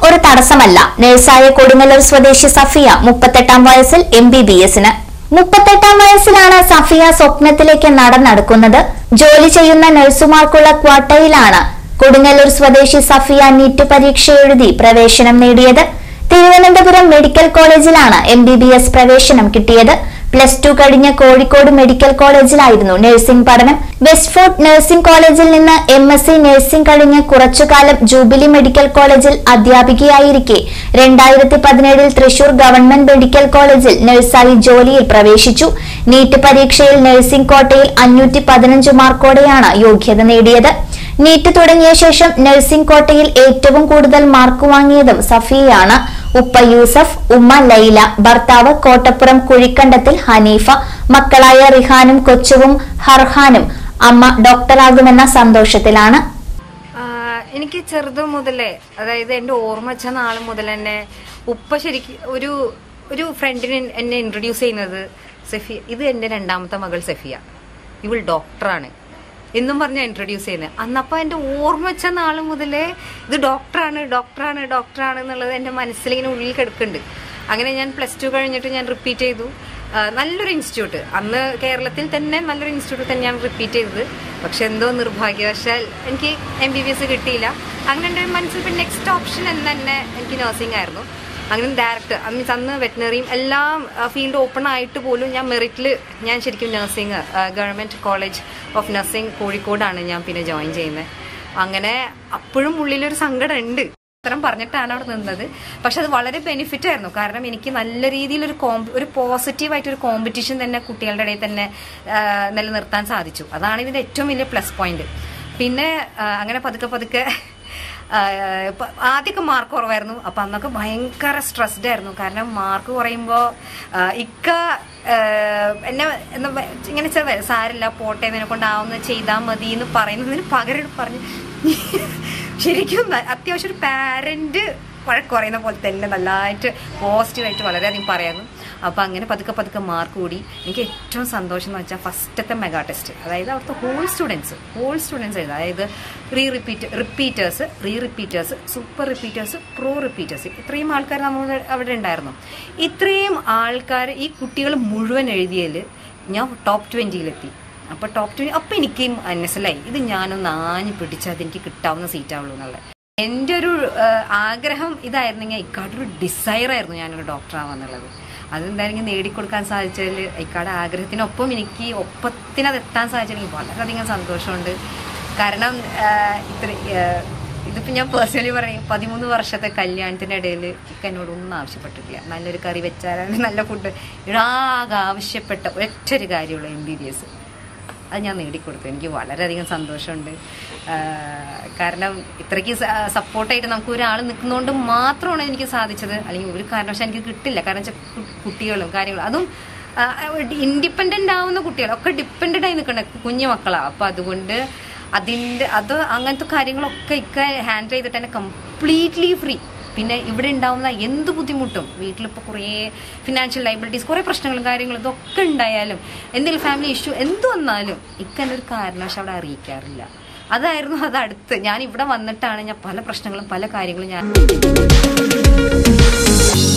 ഒരു തടസ്സമല്ല നഴ്സായ കൊടുങ്ങല്ലൂർ സ്വദേശി സഫിയ മുപ്പത്തെട്ടാം വയസ്സിൽ എം ബി ബി എസിന് മുപ്പത്തെട്ടാം വയസ്സിലാണ് സഫിയ സ്വപ്നത്തിലേക്ക് നടന്നെടുക്കുന്നത് ജോലി ചെയ്യുന്ന നഴ്സുമാർക്കുള്ള ക്വാട്ടയിലാണ് കൊടുങ്ങല്ലൂർ സ്വദേശി സഫിയ നീറ്റ് പരീക്ഷ എഴുതി പ്രവേശനം നേടിയത് തിരുവനന്തപുരം മെഡിക്കൽ കോളേജിലാണ് എം ബി ബി എസ് പ്രവേശനം കിട്ടിയത് പ്ലസ് ടു കഴിഞ്ഞ് കോഴിക്കോട് മെഡിക്കൽ കോളേജിലായിരുന്നു നഴ്സിംഗ് പഠനം വെസ്റ്റ്ഫോർട്ട് നഴ്സിംഗ് കോളേജിൽ നിന്ന് എം എസ് സി നഴ്സിംഗ് കഴിഞ്ഞ് കുറച്ചുകാലം ജൂബിലി മെഡിക്കൽ കോളേജിൽ അധ്യാപികയായിരിക്കെ രണ്ടായിരത്തി പതിനേഴിൽ തൃശൂർ ഗവൺമെന്റ് മെഡിക്കൽ കോളേജിൽ നഴ്സായി ജോലിയിൽ പ്രവേശിച്ചു നീറ്റ് പരീക്ഷയിൽ നഴ്സിംഗ് കോട്ടയിൽ അഞ്ഞൂറ്റി പതിനഞ്ച് മാർക്കോടെയാണ് യോഗ്യത നേടിയത് നീറ്റ് തുടങ്ങിയ ശേഷം നഴ്സിംഗ് കോട്ടയിൽ ഏറ്റവും കൂടുതൽ മാർക്ക് വാങ്ങിയതും സഫിയയാണ് ഉപ്പ യൂസഫ് ഉമ്മ ലൈല ഭർത്താവ് കോട്ടപ്പുറം കുഴിക്കണ്ടത്തിൽ ഹനീഫ മക്കളായ റിഹാനും കൊച്ചുവും ഹർഹാനും അമ്മ ഡോക്ടറാകുമെന്ന സന്തോഷത്തിലാണ് ആ, എനിക്ക് ചെറുത് മുതലേ അതായത് എൻ്റെ ഓർമ്മ വെച്ച നാൾ മുതൽ തന്നെ ഉപ്പ ശരിക്കും ഒരു ഒരു ഫ്രണ്ടിനെ എന്നെ ഇൻട്രൊഡ്യൂസ് ചെയ്യുന്നത് സഫിയ ഇത് എൻ്റെ രണ്ടാമത്തെ മകൾ സഫിയ ഇവൾ ഡോക്ടറാണ് എന്നും പറഞ്ഞാൽ ഇൻട്രൊഡ്യൂസ് ചെയ്യുന്നത് അന്നപ്പോൾ എൻ്റെ ഓർമ്മ വെച്ച നാൾ മുതലേ ഇത് ഡോക്ടറാണ് ഡോക്ടറാണ് ഡോക്ടറാണ് എന്നുള്ളത് എൻ്റെ മനസ്സിലിങ്ങനെ ഉള്ളിൽ കിടക്കുന്നുണ്ട് അങ്ങനെ ഞാൻ പ്ലസ് ടു കഴിഞ്ഞിട്ട് ഞാൻ റിപ്പീറ്റ് ചെയ്തു ആ, നല്ലൊരു ഇൻസ്റ്റിറ്റ്യൂട്ട് അന്ന് കേരളത്തിൽ തന്നെ നല്ലൊരു ഇൻസ്റ്റിറ്റ്യൂട്ട് തന്നെയാണ് റിപ്പീറ്റ് ചെയ്തത് പക്ഷെ എന്തോ നിർഭാഗ്യവശാൽ എനിക്ക് എം ബി ബി എസ് കിട്ടിയില്ല അങ്ങനെ എൻ്റെ മനസ്സിൽ പിന്നെ നെക്സ്റ്റ് ഓപ്ഷൻ എന്ന് തന്നെ എനിക്ക് നഴ്സിംഗ് ആയിരുന്നു അങ്ങനെ ഡയറക്റ്റ് മീൻസ് അന്ന് വെറ്റിനറിയും എല്ലാം ഫീൽഡ് ഓപ്പൺ ആയിട്ട് പോലും ഞാൻ മെറിറ്റിൽ ഞാൻ ശരിക്കും nursing government college of nursing കോഴിക്കോടാണ് ഞാൻ പിന്നെ ജോയിൻ ചെയ്യുന്നത് അങ്ങനെ അപ്പോഴും ഉള്ളിലൊരു സങ്കടം ഉണ്ട് അത്തരം പറഞ്ഞിട്ടാണ് അവിടെ നിന്നത് പക്ഷെ അത് വളരെ ബെനിഫിറ്റ് ആയിരുന്നു കാരണം എനിക്ക് നല്ല രീതിയിൽ ഒരു കോമ്പ ഒരു പോസിറ്റീവായിട്ട് ഒരു കോമ്പറ്റീഷൻ തന്നെ കുട്ടികളുടെ ഇടയിൽ തന്നെ ആ, നിലനിർത്താൻ സാധിച്ചു അതാണ് ഇതിന്റെ ഏറ്റവും വലിയ പ്ലസ് പോയിന്റ് പിന്നെ ആ, അങ്ങനെ പതുക്കെ പതുക്കെ ആ, ഇപ്പൊ ആദ്യമൊക്കെ മാർക്ക് കുറവായിരുന്നു അപ്പൊ അന്നൊക്കെ ഭയങ്കര സ്ട്രെസ്ഡ് ആയിരുന്നു കാരണം മാർക്ക് കുറയുമ്പോൾ ഇക്ക ആ, എന്നെ എന്താ പ- ഇങ്ങനെ ചെറുതായി സാരില്ല പോട്ടെ നിന്നെ കൊണ്ടാവുന്ന ചെയ്താൽ മതി എന്ന് പറയുന്നതിന് പകരം പറഞ്ഞു ശരിക്കും ന- അത്യാവശ്യം ഒരു പാരന്റ് വഴക്ക് പറയുന്ന പോലെ തന്നെ നല്ലതായിട്ട് പോസിറ്റീവായിട്ട് വളരെയധികം പറയായിരുന്നു അപ്പോൾ അങ്ങനെ പതുക്കെ പതുക്കെ മാർക്ക് കൂടി എനിക്ക് ഏറ്റവും സന്തോഷം എന്ന് വെച്ചാൽ ഫസ്റ്റത്തെ മെഗാ ടെസ്റ്റ് അതായത് അവിടുത്തെ ഹോൾ സ്റ്റുഡൻസ് ഹോൾ സ്റ്റുഡൻസ് എഴുതുക അതായത് re repeat repeaters re repeaters super repeaters pro repeaters ഇത്രയും ആൾക്കാർ നമ്മൾ അവിടെ ഉണ്ടായിരുന്നു ഇത്രയും ആൾക്കാർ ഈ കുട്ടികൾ മുഴുവൻ എഴുതിയതിൽ ഞാൻ ടോപ്പ് ട്വൻറ്റിയിലെത്തി അപ്പോൾ ടോപ്പ് ട്വൻറ്റി അപ്പം എനിക്ക് മനസ്സിലായി ഇത് ഞാനൊന്ന് ആഞ്ഞു പിടിച്ചാൽ അതെനിക്ക് കിട്ടാവുന്ന സീറ്റാവുള്ളൂ എന്നുള്ളത് എൻ്റെ ഒരു ആ, ആഗ്രഹം ഇതായിരുന്നെങ്കിൽ ഇക്കാടൊരു ഡിസയർ ആയിരുന്നു ഞാനൊരു ഡോക്ടർ ആവാന്നുള്ളത് അതെന്തായാലും നേടിക്കൊടുക്കാൻ സാധിച്ചതിൽ ഇക്കാടെ ആഗ്രഹത്തിനൊപ്പം എനിക്ക് ഒപ്പത്തിനത് എത്താൻ സാധിച്ചതിൽ എനിക്ക് വളരെയധികം സന്തോഷമുണ്ട് കാരണം ആ, ഇത്ര ആ, ഇതിപ്പോൾ ഞാൻ പേഴ്സണലി പറയും പതിമൂന്ന് വർഷത്തെ കല്യാണത്തിൻ്റെ ഇടയിൽ ഇക്ക എന്നോട് ഒന്നും ആവശ്യപ്പെട്ടിട്ടില്ല നല്ലൊരു കറി വെച്ചാലാണ് നല്ല ഫുഡ് ആകെ ആവശ്യപ്പെട്ട ഒറ്റൊരു കാര്യമുള്ളൂ എം ബി ബി എസ് അത് ഞാൻ നേടിക്കൊടുത്തു എനിക്ക് വളരെയധികം സന്തോഷമുണ്ട് ആ, കാരണം ഇത്രയ്ക്ക് സപ്പോർട്ടായിട്ട് നമുക്ക് ഒരാൾ നിൽക്കുന്നതുകൊണ്ട് മാത്രമാണ് എനിക്ക് സാധിച്ചത് അല്ലെങ്കിൽ ഒരു കാരണവശാൽ എനിക്ക് കിട്ടില്ല കാരണം വെച്ചാൽ കുട്ടികളും കാര്യങ്ങളും അതും ഇൻഡിപെൻഡൻ്റ് ആവുന്ന കുട്ടികൾ ഒക്കെ ഡിപ്പെൻഡൻ്റ് ആയി നിൽക്കണ കുഞ്ഞു മക്കളാണ് അപ്പോൾ അതുകൊണ്ട് അതിൻ്റെ അത് അങ്ങനത്തെ കാര്യങ്ങളൊക്കെ ഇക്ക ഹാൻഡിൽ ചെയ്തിട്ട് തന്നെ കംപ്ലീറ്റ്ലി ഫ്രീ പിന്നെ ഇവിടെ ഉണ്ടാവുന്ന എന്ത് ബുദ്ധിമുട്ടും വീട്ടിലിപ്പോൾ കുറേ ഫിനാൻഷ്യൽ ലൈബിലിറ്റീസ് കുറേ പ്രശ്നങ്ങളും കാര്യങ്ങളും ഇതൊക്കെ ഉണ്ടായാലും എന്തെങ്കിലും ഫാമിലി ഇഷ്യൂ എന്ത് വന്നാലും ഇക്ക എൻ്റെ ഒരു കാരണവശാൽ അവിടെ അറിയിക്കാറില്ല അതായിരുന്നു അത് അടുത്ത് ഞാൻ ഇവിടെ വന്നിട്ടാണ് ഞാൻ പല പ്രശ്നങ്ങളും പല കാര്യങ്ങളും ഞാൻ